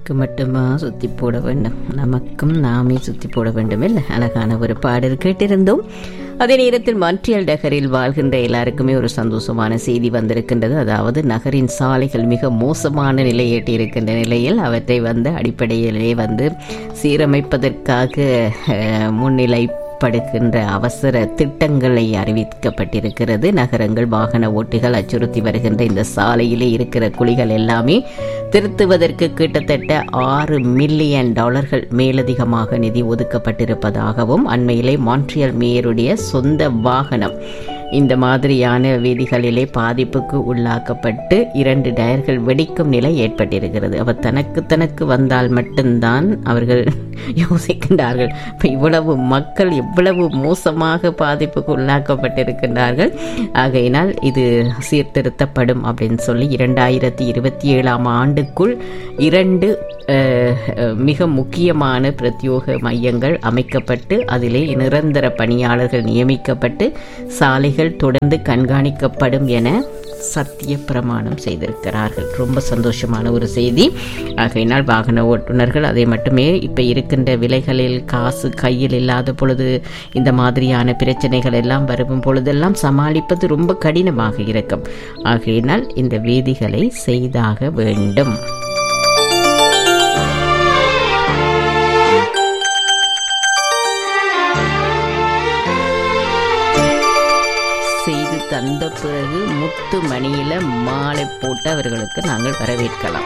நமக்கு மட்டுமா சுத்தி போட வேண்டும் நமக்கும் நாமே சுத்தி போட வேண்டும் இல்லை அழகான ஒரு பாடல் கேட்டிருந்தோம் அதே நேரத்தில் மான்ட்ரியல் நகரில் வாழ்கின்ற எல்லாருக்குமே ஒரு சந்தோஷமான செய்தி வந்திருக்கின்றது அதாவது நகரின் சாலைகள் மிக மோசமான நிலை எட்டியிருக்கின்ற நிலையில் அவற்றை வந்து அடிப்படையிலே வந்து சீரமைப்பதற்காக அஹ், முன்னிலை படுகின்ற அவசர திட்டங்களை அறிவிக்கப்பட்டிருக்கிறது நகரங்கள் வாகன ஓட்டிகள் அச்சுறுத்தி வருகின்ற இந்த சாலையிலே இருக்கிற குழிகள் எல்லாமே திருத்துவதற்கு கிட்டத்தட்ட ஆறு மில்லியன் டாலர்கள் மேலதிகமாக நிதி ஒதுக்கப்பட்டிருப்பதாகவும் அண்மையிலே மான்ட்ரியல் மேயருடைய சொந்த வாகனம் இந்த மாதிரியான வீதிகளிலே பாதிப்புக்கு உள்ளாக்கப்பட்டு இரண்டு டயர்கள் வெடிக்கும் நிலை ஏற்பட்டிருக்கிறது அவர் தனக்கு தனக்கு வந்தால் மட்டும்தான் அவர்கள் யோசிக்கின்றார்கள் இப்ப இவ்வளவு மக்கள் எவ்வளவு மோசமாக பாதிப்புக்கு உள்ளாக்கப்பட்டிருக்கின்றார்கள் ஆகையினால் இது சீர்திருத்தப்படும் அப்படின்னு சொல்லி இரண்டாயிரத்தி இருபத்தி ஏழாம் ஆண்டுக்குள் இரண்டு அஹ், அஹ், மிக முக்கியமான பிரத்யோக மையங்கள் அமைக்கப்பட்டு அதிலே நிரந்தர பணியாளர்கள் நியமிக்கப்பட்டு சாலைகள் தொடர்ந்து கண்காணிக்கப்படும் என சத்திய பிரமாணம் செய்திருக்கிறார்கள் ரொம்ப சந்தோஷமான ஒரு செய்தி ஆகையினால் வாகன ஓட்டுநர்கள் அதை மட்டுமே இப்போ இருக்கின்ற விலைகளில் காசு கையில் இல்லாத பொழுது இந்த மாதிரியான பிரச்சனைகள் எல்லாம் வரும் பொழுதெல்லாம் சமாளிப்பது ரொம்ப கடினமாக இருக்கும் ஆகையினால் இந்த வேதிகளை செய்தாக வேண்டும் செய்து தந்த பிறகு முத்து மணியில மாலை போட்டு அவர்களுக்கு நாங்கள் வரவேற்கலாம்